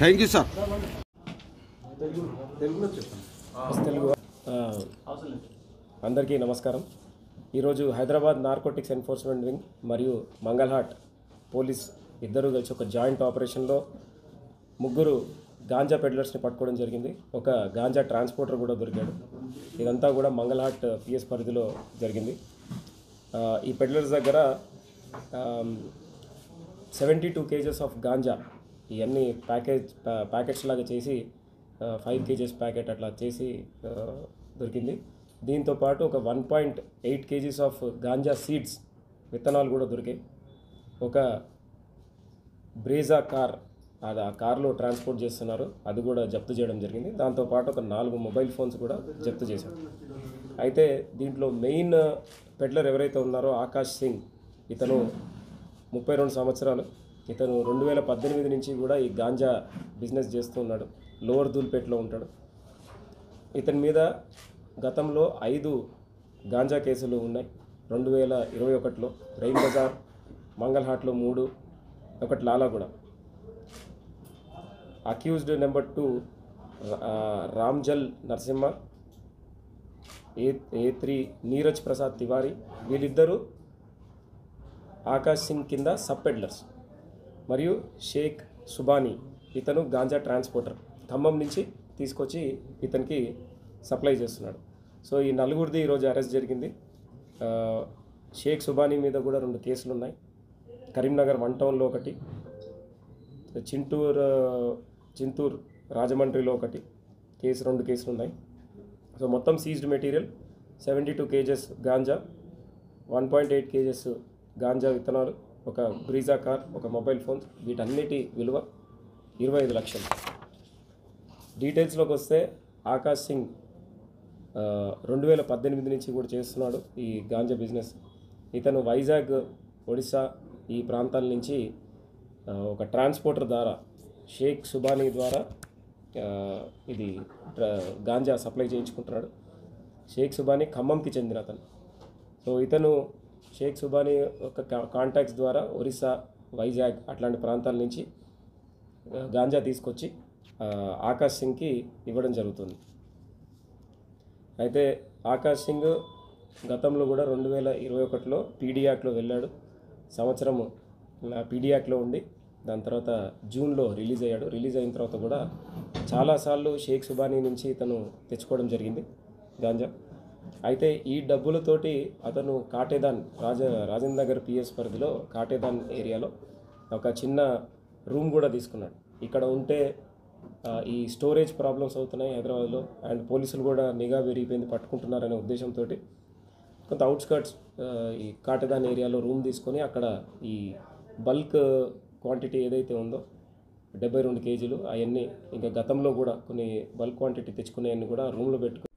thank you sir Telugu ఆ, అందరికీ నమస్కారం ఈరోజు హైదరాబాద్ నార్కోటిక్స్ ఎన్ఫోర్స్మెంట్ వింగ్ మరియు మంగళహాట్ పోలీస్ ఇద్దరు కలిసి ఒక జాయింట్ ఆపరేషన్లో ముగ్గురు గాంజా పెడ్లర్స్ని పట్టుకోవడం జరిగింది ఒక గాంజా ట్రాన్స్పోర్టర్ కూడా దొరికాడు ఇదంతా కూడా మంగళహాట్ పిఎస్ పరిధిలో జరిగింది ఆ, ఈ పెడ్లర్స్ దగ్గర seventy two kgs of ganja ఇవన్నీ ప్యాకేజ్ ప్యా- ప్యాకెట్స్ లాగా చేసి ఫైవ్ కేజెస్ ప్యాకెట్ అట్లా చేసి ఆ, దొరికింది దీంతో పాటు ఒక one point eight kgs of ganja seeds విత్తనాలు కూడా దొరికాయి ఒక బ్రేజా కార్ అది ఆ కార్లో ట్రాన్స్పోర్ట్ చేస్తున్నారు అది కూడా జప్తు చేయడం జరిగింది దాంతోపాటు ఒక నాలుగు మొబైల్ ఫోన్స్ కూడా జప్తు చేశారు అయితే దీంట్లో మెయిన్ పెడ్లర్ ఎవరైతే ఉన్నారో ఆకాష్ సింగ్ ఇతను ముప్పై రెండు సంవత్సరాలు ఇతను రెండు వేల పద్దెనిమిది నుంచి కూడా ఈ గాంజా బిజినెస్ చేస్తూ ఉన్నాడు లోవర్ దూల్పేటలో ఉంటాడు ఇతని మీద గతంలో ఐదు గాంజా కేసులు ఉన్నాయి రెండు వేల ఇరవై ఒకటిలో రైన్ బజార్ మంగళహాట్లో మూడు ఒకటి Lalaguda accused number two Ramjal Narasimha A A three Neeraj Prasad Tiwari వీళ్ళిద్దరూ ఆకాష్ సింగ్ కింద సబ్ పెడ్లర్స్ మరియు షేక్ సుబానీ ఇతను గాంజా ట్రాన్స్పోర్టర్ ఖమ్మం నుంచి తీసుకొచ్చి ఇతనికి సప్లై చేస్తున్నాడు సో ఈ నలుగురిది ఈరోజు అరెస్ట్ జరిగింది ఆ, షేక్ సుబానీ మీద కూడా రెండు కేసులు ఉన్నాయి కరీంనగర్ వన్ టౌన్లో ఒకటి చింటూరు చింతూరు రాజమండ్రిలో ఒకటి కేసు రెండు కేసులు ఉన్నాయి సో మొత్తం seized material seventy two kgs ganja one point eight kgs ganja విత్తనాలు ఒక బ్రీజా కార్ ఒక మొబైల్ ఫోన్ వీటన్నిటి విలువ ఇరవై ఐదు లక్షలు డీటెయిల్స్లోకి వస్తే ఆకాష్ సింగ్ రెండు వేల పద్దెనిమిది నుంచి కూడా చేస్తున్నాడు ఈ గాంజా బిజినెస్ ఇతను వైజాగ్ ఒడిశా ఈ ప్రాంతాల నుంచి ఆ, ఒక ట్రాన్స్పోర్టర్ ద్వారా షేక్ సుబానీ ద్వారా ఆ, ఇది ట్ర- గాంజా సప్లై చేయించుకుంటున్నాడు షేక్ సుబానీ ఖమ్మంకి చెందిన అతను సో ఇతను షేక్ సుబానీ ఒక కా- కాంటాక్ట్స్ ద్వారా ఒరిస్సా వైజాగ్ అట్లాంటి ప్రాంతాల నుంచి ఆ, గాంజా తీసుకొచ్చి ఆ, ఆకాష్ సింగ్కి ఇవ్వడం జరుగుతుంది అయితే ఆకాష్ సింగ్ గతంలో కూడా రెండు వేల ఇరవై ఒకటిలో పీడియాక్లో వెళ్ళాడు సంవత్సరము పీడియాక్లో ఉండి దాని తర్వాత జూన్లో రిలీజ్ అయ్యాడు రిలీజ్ అయిన తర్వాత కూడా చాలాసార్లు షేక్ సుబానీ నుంచి తను తెచ్చుకోవడం జరిగింది గాంజా అయితే ఈ డబ్బులతోటి అతను కాటేదాన్ రాజ రాజేంద్ర నగర్ పిఎస్ పరిధిలో కాటేదాన్ ఏరియాలో ఒక చిన్న రూమ్ కూడా తీసుకున్నాడు ఇక్కడ ఉంటే ఆ, ఈ స్టోరేజ్ ప్రాబ్లమ్స్ అవుతున్నాయి హైదరాబాద్లో అండ్ పోలీసులు కూడా నిఘా పెరిగిపోయింది పట్టుకుంటున్నారనే ఉద్దేశంతో కొంత అవుట్స్కర్ట్స్ ఈ కాటదాన్ ఏరియాలో రూమ్ తీసుకొని అక్కడ ఈ బల్క్ క్వాంటిటీ ఏదైతే ఉందో డెబ్బై రెండు కేజీలు అవన్నీ ఇంకా గతంలో కూడా కొన్ని బల్క్ క్వాంటిటీ తెచ్చుకునేవన్నీ కూడా రూమ్లో పెట్టుకుని